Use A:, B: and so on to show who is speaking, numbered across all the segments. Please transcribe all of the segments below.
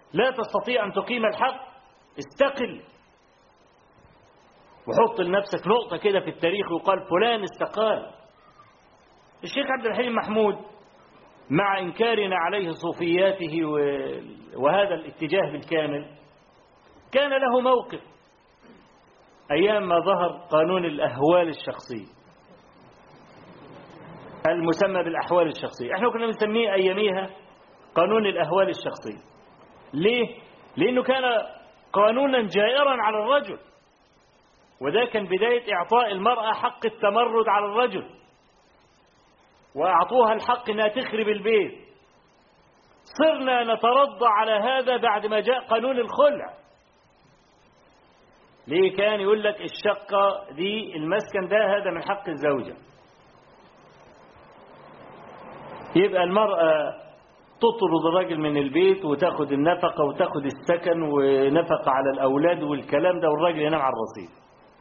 A: لا تستطيع أن تقيم الحق استقل وحط لنفسك نقطة كده في التاريخ وقال فلان استقال الشيخ عبد الحليم محمود مع إنكارنا عليه صوفياته وهذا الاتجاه بالكامل كان له موقف أيام ما ظهر قانون الأهوال الشخصية المسمى بالأحوال الشخصية احنا كنا بنسميه أياميها قانون الأهوال الشخصية ليه؟ لأنه كان قانونا جائرا على الرجل وده كان بداية إعطاء المرأة حق التمرد على الرجل وأعطوها الحق أنها تخرب البيت صرنا نترضى على هذا بعد ما جاء قانون الخلع ليه كان يقول لك الشقة دي المسكن ده هذا من حق الزوجة يبقى المرأة تطرد الراجل من البيت وتاخد النفقة وتاخد السكن ونفقة على الأولاد والكلام ده والراجل ينام على الرصيف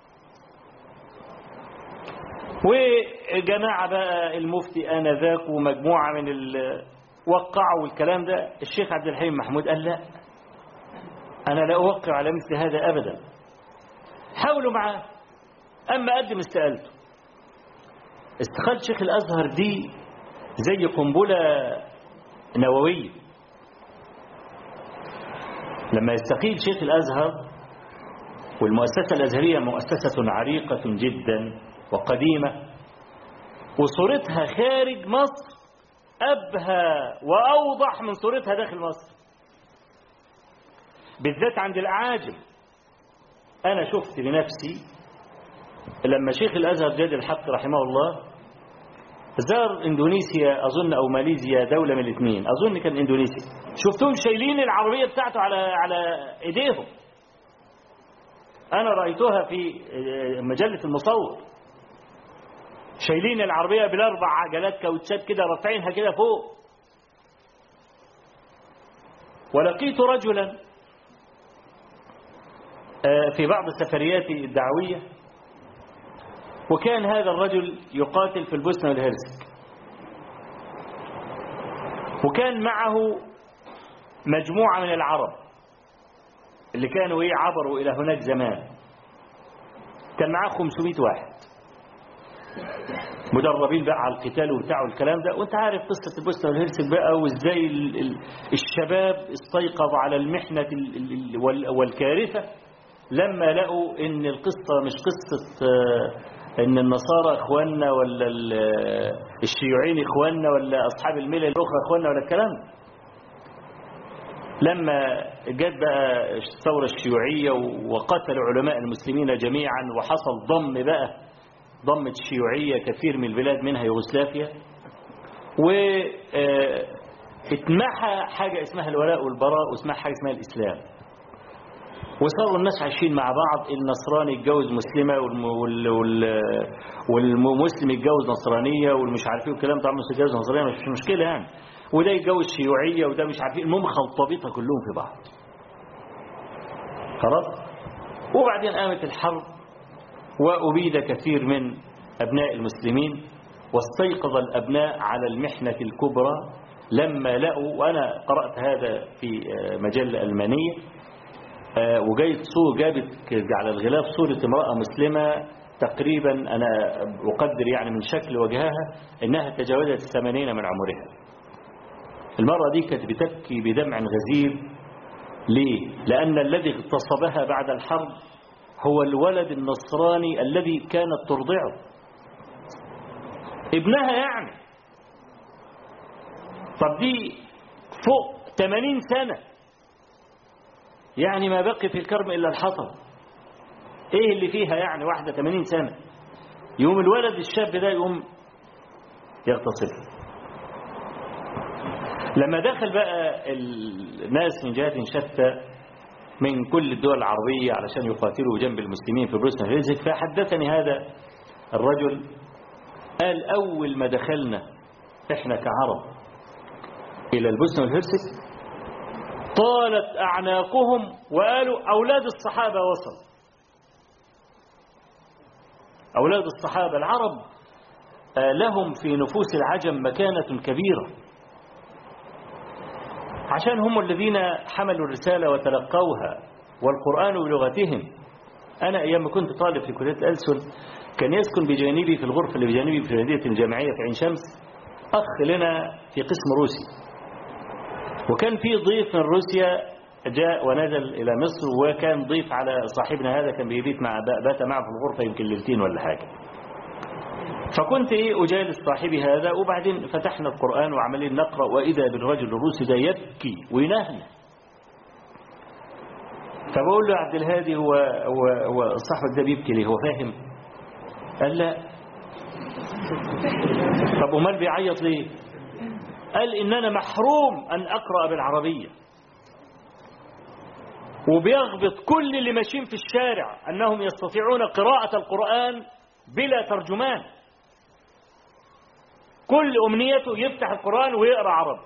A: وجماعة بقى المفتي آنذاك ومجموعة من وقعوا والكلام ده الشيخ عبد الحليم محمود قال لا أنا لا أوقع على مثل هذا أبدا حاولوا معاه أما قدم استقالته استقالة شيخ الأزهر دي زي قنبلة نووية لما يستقيل شيخ الأزهر والمؤسسة الأزهرية مؤسسة عريقة جدا وقديمة وصورتها خارج مصر أبهى وأوضح من صورتها داخل مصر بالذات عند الأعاجم أنا شفت بنفسي لما شيخ الأزهر جاد الحق رحمه الله زار اندونيسيا اظن او ماليزيا دوله من الاثنين اظن كان اندونيسيا شفتهم شايلين العربيه بتاعته على على ايديهم انا رايتها في مجله المصور شايلين العربيه بالاربع عجلات كاوتشات كده رافعينها كده فوق ولقيت رجلا في بعض سفرياتي الدعويه وكان هذا الرجل يقاتل في البوسنة والهرسك وكان معه مجموعة من العرب اللي كانوا ايه عبروا إلى هناك زمان كان معاه 500 واحد مدربين بقى على القتال وبتاع والكلام ده وانت عارف قصة البوسنة والهرسك بقى وازاي الشباب استيقظوا على المحنة والكارثة لما لقوا ان القصة مش قصة ان النصارى اخواننا ولا الشيوعيين اخواننا ولا اصحاب الملل الاخرى اخواننا ولا الكلام لما جت بقى الثورة الشيوعية وقتلوا علماء المسلمين جميعا وحصل ضم بقى ضمت الشيوعية كثير من البلاد منها يوغوسلافيا واتمحى حاجة اسمها الولاء والبراء واسمها حاجة اسمها الإسلام وصاروا الناس عايشين مع بعض النصراني يتجوز مسلمة وال... وال... والمسلم يتجوز نصرانية والمش عارفين الكلام طبعا مش يتجوز نصرانية مش مشكلة يعني وده يتجوز شيوعية وده مش عارفين المهم خلطبيطة كلهم في بعض خلاص وبعدين قامت الحرب وأبيد كثير من أبناء المسلمين واستيقظ الأبناء على المحنة الكبرى لما لقوا وأنا قرأت هذا في مجلة ألمانية وجايت صور جابت على الغلاف صورة امرأة مسلمة تقريبا أنا أقدر يعني من شكل وجهها إنها تجاوزت الثمانين من عمرها المرأة دي كانت بتبكي بدمع غزير ليه؟ لأن الذي اغتصبها بعد الحرب هو الولد النصراني الذي كانت ترضعه ابنها يعني طب دي فوق 80 سنة يعني ما بقي في الكرم إلا الحطب ايه اللي فيها يعني واحدة 80 سنة يوم الولد الشاب ده يقوم يغتصب لما دخل بقى الناس من جهات شتى من كل الدول العربية علشان يقاتلوا جنب المسلمين في بروسنا هيرزك فحدثني هذا الرجل قال أول ما دخلنا إحنا كعرب إلى البوسنة والهرسك طالت أعناقهم وقالوا أولاد الصحابة وصل أولاد الصحابة العرب لهم في نفوس العجم مكانة كبيرة عشان هم الذين حملوا الرسالة وتلقوها والقرآن بلغتهم أنا أيام ما كنت طالب في كلية الألسن كان يسكن بجانبي في الغرفة اللي بجانبي في مدينة الجامعية في عين شمس أخ لنا في قسم روسي وكان في ضيف من روسيا جاء ونزل إلى مصر وكان ضيف على صاحبنا هذا كان بيبيت مع بات معه في الغرفة يمكن ليلتين ولا حاجة فكنت إيه أجالس صاحبي هذا وبعدين فتحنا القرآن وعمالين نقرأ وإذا بالرجل الروسي ده يبكي وينهنه فبقول له عبد الهادي هو هو هو صاحبك ده بيبكي ليه هو فاهم قال لا طب امال بيعيط ليه قال ان انا محروم ان اقرا بالعربيه وبيغبط كل اللي ماشيين في الشارع انهم يستطيعون قراءه القران بلا ترجمان كل امنيته يفتح القران ويقرا عربي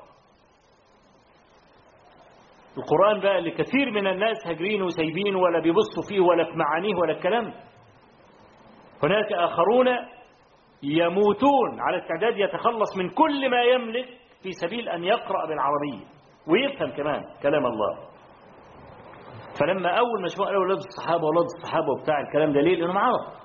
A: القرآن بقى اللي كثير من الناس هاجرينه وسايبينه ولا بيبصوا فيه ولا في معانيه ولا الكلام هناك آخرون يموتون على استعداد يتخلص من كل ما يملك في سبيل أن يقرأ بالعربية ويفهم كمان كلام الله فلما أول ما شافوا أولاد الصحابة وأولاد الصحابة وبتاع الكلام ده ليه لأنهم عرب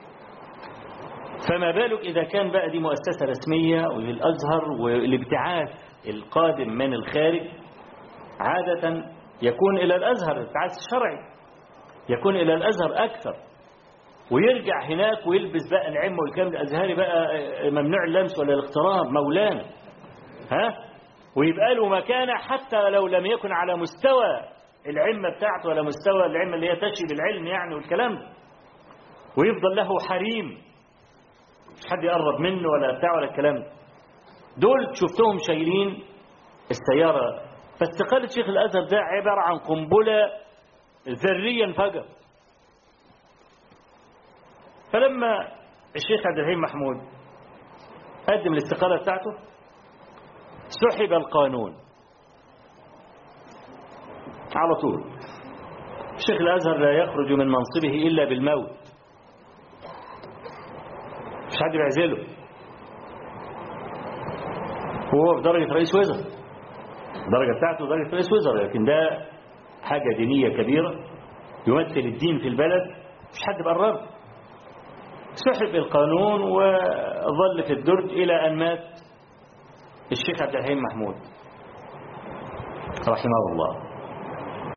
A: فما بالك إذا كان بقى دي مؤسسة رسمية وللأزهر والابتعاث القادم من الخارج عادة يكون إلى الأزهر الابتعاث الشرعي يكون إلى الأزهر أكثر ويرجع هناك ويلبس بقى العمة والكلام الأزهري بقى ممنوع اللمس ولا الاقتراب مولانا ها ويبقى له مكانة حتى لو لم يكن على مستوى العمة بتاعته ولا مستوى العمة اللي هي تشي بالعلم يعني والكلام ده ويفضل له حريم مش حد يقرب منه ولا بتاع ولا الكلام ده دول شفتهم شايلين السيارة فاستقالة شيخ الأزهر ده عبارة عن قنبلة ذرية انفجر فلما الشيخ عبد الحليم محمود قدم الاستقالة بتاعته سحب القانون على طول شيخ الأزهر لا يخرج من منصبه إلا بالموت مش حد بيعزله وهو في درجة رئيس وزراء الدرجة بتاعته درجة رئيس وزراء لكن ده حاجة دينية كبيرة يمثل الدين في البلد مش حد بقرب سحب القانون وظل في الدرج إلى أن مات الشيخ عبد الحليم محمود رحمه الله